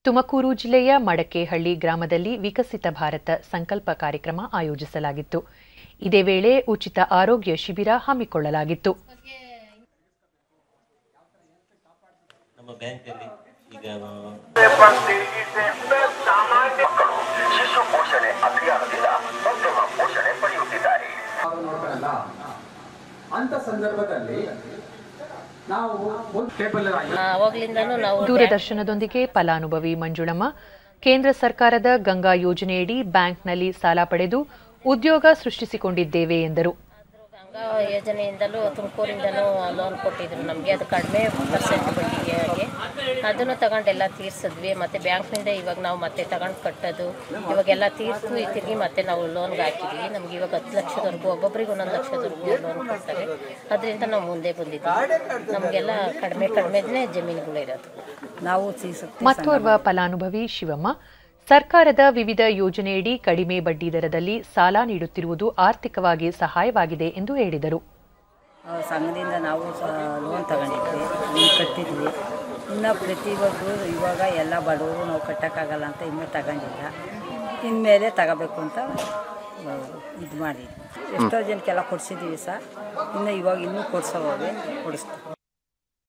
ತುಮಕೂರು ಜಿಲ್ಲೆಯ ಮಡಕೆಹಳ್ಳಿ ಗ್ರಾಮದಲ್ಲಿ ವಿಕಸಿತ ಭಾರತ ಸಂಕಲ್ಪ ಕಾರ್ಯಕ್ರಮ ಆಯೋಜಿಸಲಾಗಿತ್ತು ಇದೇ ವೇಳೆ ಉಚಿತ ಆರೋಗ್ಯ ಶಿಬಿರ ಹಮ್ಮಿಕೊಳ್ಳಲಾಗಿತ್ತು ನಮ್ಮ ಬ್ಯಾಂಕಲ್ಲಿ ಈಗ ಮಕ್ಕಳು ಶಿಶು ಪೋಷಣೆ ಅಭಿಯಾನದಿಂದ ಉತ್ತಮ ಪೋಷಣೆ ಪಡೆಯುತ್ತಿದ್ದಾರೆ ನೋಡ್ತಾರಲ್ಲ ಅಂತ ಸಂದರ್ಭದಲ್ಲಿ ನಾವು ಒಂದು ಟೇಬಲ್ ಅವಾಗ್ಲಿಂದನೂ ನಾವು ದೂರದರ್ಶನದೊಂದಿಗೆ ಫಲಾನುಭವಿ ಮಂಜುಳಮ್ಮ ಕೇಂದ್ರ ಸರ್ಕಾರದ ಗಂಗಾ ಯೋಜನೆಯಡಿ ಬ್ಯಾಂಕ್ನಲ್ಲಿ ಸಾಲ ಪಡೆದು ಉದ್ಯೋಗ ಸೃಷ್ಟಿಸಿಕೊಂಡಿದ್ದೇವೆ ಎಂದರು ಗಂಗಾ ಯೋಜನೆಯಿಂದಲೂ ತುಮಕೂರಿಂದನೂ ಲೋನ್ ಕೊಟ್ಟಿದ್ರು ನಮಗೆ ಅದು ಕಡಿಮೆ ಪರ್ಸೆಂಟ್ ಬಡ್ಡಿಗೆ ಅದನ್ನು ತಗೊಂಡೆಲ್ಲ ತೀರ್ಸಿದ್ವಿ ಮತ್ತು ಬ್ಯಾಂಕ್ನಿಂದ ಇವಾಗ ನಾವು ಮತ್ತೆ ತಗೊಂಡು ಕಟ್ಟೋದು ಇವಾಗೆಲ್ಲ ತೀರ್ಸು ತಿರುಗಿ ಮತ್ತೆ ನಾವು ಲೋನ್ಗೆ ಹಾಕಿದ್ವಿ ನಮ್ಗೆ ಇವಾಗ ಹತ್ತು ಲಕ್ಷದವರೆಗೂ ಒಬ್ಬೊಬ್ರಿಗೆ ಒಂದೊಂದು ಲಕ್ಷದವರೆಗೂ ಲೋನ್ ಕೊಡ್ತಾರೆ ಅದರಿಂದ ನಾವು ಮುಂದೆ ಬಂದಿದ್ದೀವಿ ನಮಗೆಲ್ಲ ಕಡಿಮೆ ಕಡಿಮೆನೇ ಜಮೀನುಗಳಿರೋದು ನಾವು ಸೀಸುತ್ತೆ ಮತ್ತೋರ್ವ ಫಲಾನುಭವಿ ಶಿವಮ್ಮ ಸರ್ಕಾರದ ವಿವಿಧ ಯೋಜನೆಯಡಿ ಕಡಿಮೆ ಬಡ್ಡಿ ದರದಲ್ಲಿ ಸಾಲ ನೀಡುತ್ತಿರುವುದು ಆರ್ಥಿಕವಾಗಿ ಸಹಾಯವಾಗಿದೆ ಎಂದು ಹೇಳಿದರು ಸಂಘದಿಂದ ನಾವು ಲೋನ್ ತಗೊಂಡಿದ್ವಿ ಲೋನ್ ಕಟ್ಟಿದ್ವಿ ಇನ್ನು ಪ್ರತಿಯೊಬ್ಬರು ಇವಾಗ ಎಲ್ಲ ಬಡವರು ನಾವು ಕಟ್ಟೋಕ್ಕಾಗಲ್ಲ ಅಂತ ಇನ್ನೂ ತಗೊಂಡಿಲ್ಲ ಇನ್ಮೇಲೆ ತಗೋಬೇಕು ಅಂತ ಇದು ಮಾಡಿದ್ವಿ ಎಷ್ಟೋ ಜನಕ್ಕೆಲ್ಲ ಕೊಡಿಸಿದ್ದೀವಿ ಸಹ ಇನ್ನು ಇವಾಗ ಇನ್ನೂ ಕೊಡ್ಸೋವಾಗ ಕೊಡಿಸ್ತೀವಿ